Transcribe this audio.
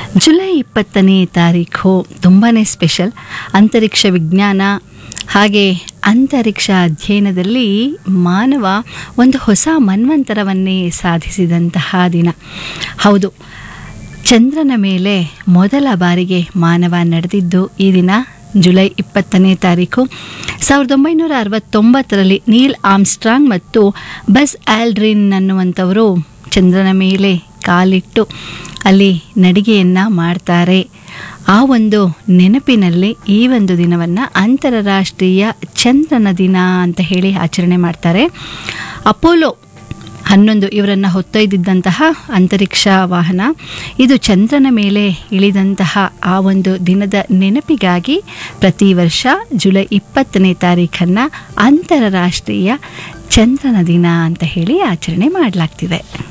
July ಇಪ್ಪತ್ತನೇ ತಾರೀಖು ತುಂಬಾ ಸ್ಪೆಷಲ್ ಅಂತರಿಕ್ಷ ವಿಜ್ಞಾನ ಹಾಗೆ ಅಂತರಿಕ್ಷ ಅಧ್ಯಯನದಲ್ಲಿ ಮಾನವ ಒಂದು ಹೊಸ ಮನ್ವಂತರವನ್ನೇ ಸಾಧಿಸಿದಂತಹ ದಿನ ಹೌದು ಚಂದ್ರನ ಮೇಲೆ ಮೊದಲ ಬಾರಿಗೆ ಮಾನವ ನಡೆದಿದ್ದು ಈ ದಿನ ಜುಲೈ ಇಪ್ಪತ್ತನೇ ತಾರೀಕು ಸಾವಿರದ ಒಂಬೈನೂರ ಅರವತ್ತೊಂಬತ್ತರಲ್ಲಿ ನೀಲ್ ಆಮ್ಸ್ಟ್ರಾಂಗ್ ಮತ್ತು ಬಸ್ ಆಲ್ಡ್ರಿನ್ ಅನ್ನುವಂಥವರು ಚಂದ್ರನ ಮೇಲೆ ಕಾಲಿಟ್ಟು ಅಲ್ಲಿ ನಡಿಗೆಯನ್ನು ಮಾಡ್ತಾರೆ ಆ ಒಂದು ನೆನಪಿನಲ್ಲಿ ಈ ಒಂದು ದಿನವನ್ನು ಅಂತಾರಾಷ್ಟ್ರೀಯ ಚಂದ್ರನ ದಿನ ಅಂತ ಹೇಳಿ ಆಚರಣೆ ಮಾಡ್ತಾರೆ ಅಪೋಲೋ ಹನ್ನೊಂದು ಇವರನ್ನು ಹೊತ್ತೊಯ್ದಿದ್ದಂತಹ ಅಂತರಿಕ್ಷ ವಾಹನ ಇದು ಚಂದ್ರನ ಮೇಲೆ ಇಳಿದಂತಹ ಆ ಒಂದು ದಿನದ ನೆನಪಿಗಾಗಿ ಪ್ರತಿ ವರ್ಷ ಜುಲೈ ಇಪ್ಪತ್ತನೇ ತಾರೀಖನ್ನು ಅಂತಾರಾಷ್ಟ್ರೀಯ ಚಂದ್ರನ ದಿನ ಅಂತ ಹೇಳಿ ಆಚರಣೆ ಮಾಡಲಾಗ್ತಿದೆ